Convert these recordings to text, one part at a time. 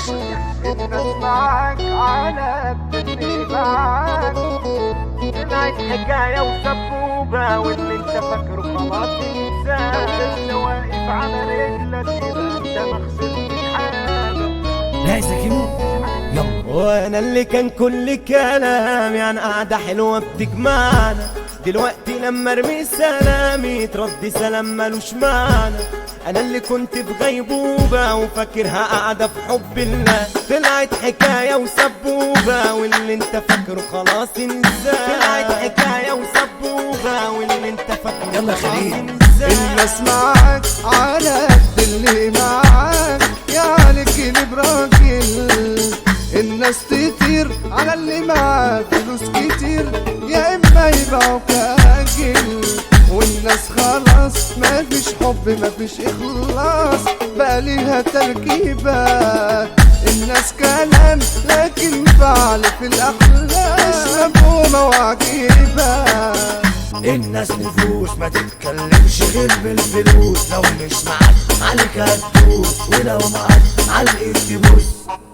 الناس معاك على بتبني معاك طلعت حكاية وسبوبة واللي انت فاكره خلاص انساه اللي واقف على رجلك يبقى انت ما خسرتش حاجة لا سكينو يلا وانا اللي كان كل كلامي عن قعدة حلوة بتجمعنا دلوقتي لما ارمي سلامي ترد سلام ملوش معنى انا اللي كنت في غيبوبة وفاكرها قاعدة في حب الله طلعت حكاية وسبوبة واللي انت فاكره خلاص انساه طلعت حكاية وسبوبة واللي انت فاكره يلا خلاص خليل. انساه. الناس معاك على قد اللي معاك يعني كلب راجل الناس تطير على اللي معاه فلوس كتير يا اما يبيعوا كاجل والناس خلاص مفيش حب مفيش اخلاص بقى ليها تركيبه الناس كلام لكن فعل في الاخلاق مفهومه وعجيبه الناس نفوس ما تتكلمش غير بالفلوس لو مش معاك عليك هتدوس ولو معاك علقة تبوس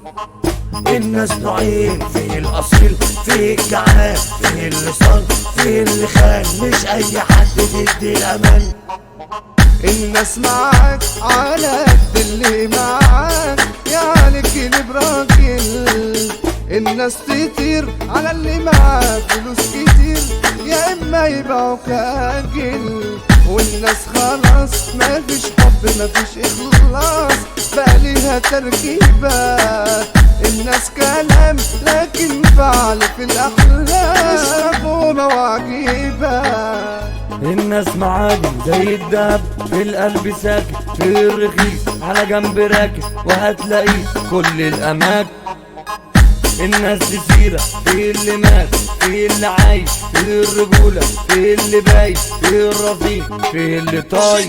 الناس نوعين في الاصيل في الجعان في اللي صان في اللي خان مش اي حد تدي الامان الناس معاك على قد اللي معاك يعني كلب راجل الناس تطير على اللي معاه فلوس كتير يا اما يبيعوا كاجل والناس خلاص مفيش حب مفيش اخلاص بقى ليها تركيبه الناس كلام لكن فعل في الاخلاق مش مفهومه وعجيبه الناس معادي زي الدهب في القلب ساكن في الرخيص على جنب راكب وهتلاقيه كل الاماكن الناس دي سيرة في اللي مات في اللي عايش في الرجولة في اللي بايش في الرفيق في اللي طايش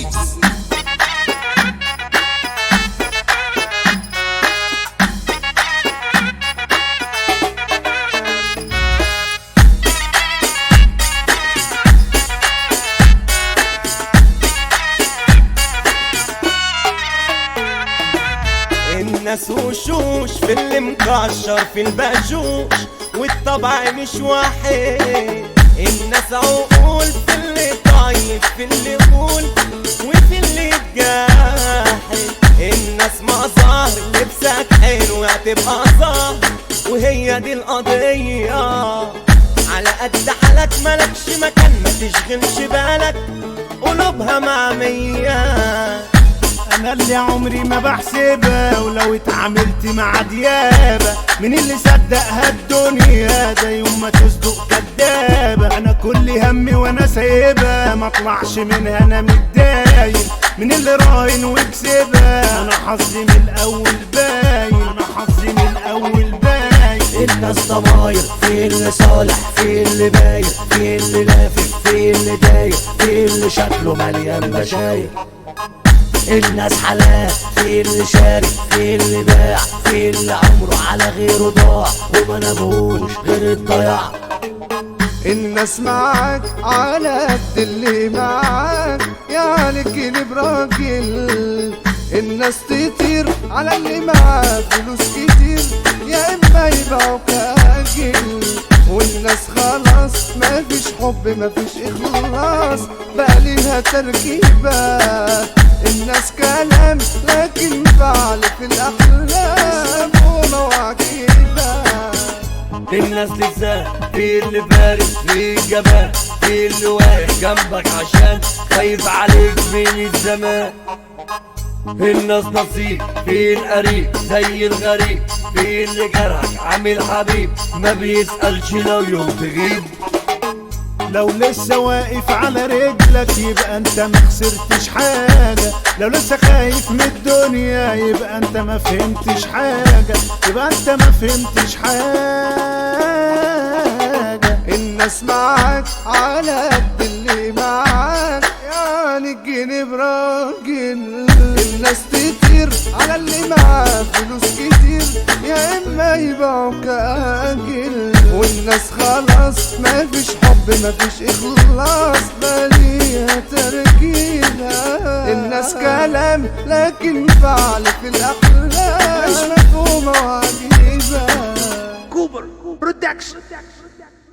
الناس وشوش في اللي مكشر في الباجوش والطبع مش واحد الناس عقول في اللي طيب في اللي يقول وفي اللي يتجاحد الناس مظاهر لبسك حلو هتبقى ظاهر وهي دي القضية على قد حالك ملكش مكان ما تشغلش بالك قلوبها معمية انا اللي عمري ما بحسبها ولو اتعاملت مع ديابة من اللي صدقها الدنيا ده يوم ما تصدق كدابة انا كل همي وانا سايبها ما اطلعش منها انا متداين من اللي راهن وكسبها انا حظي من الاول باين انا حظي من الاول باين الناس ضماير في اللي صالح في اللي باين في اللي لافف في اللي داير في اللي شكله مليان مشاير الناس حلال في اللي شاري في اللي باع في اللي عمره على غيره ضاع وما نبهوش غير الضياع الناس معاك على قد اللي معاك يعني كلب راجل الناس تطير على اللي معاه فلوس كتير يا اما يبيعوا كاجل والناس خلاص مفيش حب مفيش اخلاص بقى ليها تركيبه الناس كلام لكن فعل في الاخلاق مفهومه وعجيبه الناس لسه في اللي فارس في الجبان في اللي واقف جنبك عشان خايف عليك من الزمان الناس نصيب في القريب زي الغريب في اللي جرحك عامل حبيب ما بيسألش لو يوم تغيب لو لسه واقف على رجلك يبقى انت ما خسرتش حاجة لو لسه خايف من الدنيا يبقى انت ما فهمتش حاجة يبقى انت ما فهمتش حاجة الناس معاك على قد اللي معاك يعني الجنيه براجل الناس تطير على اللي معاه فلوس كتير يا اما يبيعوا كاجل والناس خلاص مفيش حب مفيش اخلاص بليها تركيبه الناس كلام لكن فعل في الاخلاق مش مفهوم برودكشن